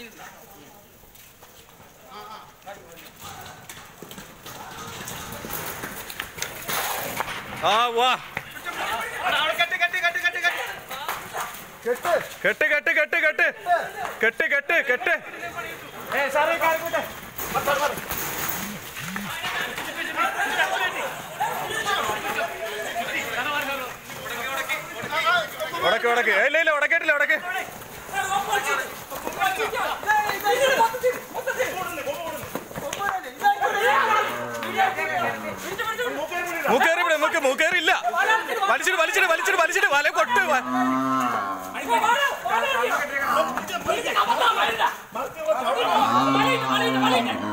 ആ വാ കെട്ട് കെട്ട് കെട്ട് കെട്ട് കെട്ട് കെട്ട് കെട്ട് കെട്ട് കെട്ട് കെട്ട് കെട്ട് കെട്ട് ഏ സാറേ കാൽക്കൂട്ടെ ഉടക്ക് ഉടക്ക് ഏയ് ഇല്ല ഇല്ല ഉടക്കിട്ടില്ല ഉടക്ക് മൂക്കേറി ഇവിടെ മൂക്ക് മൂക്കേറില്ല വലിച്ചിട്ട് വലിച്ചിട്ട് വലിച്ചിട്ട് വലിച്ചിട്ട് വല കൊട്ട് വ- Vale, vale, vale.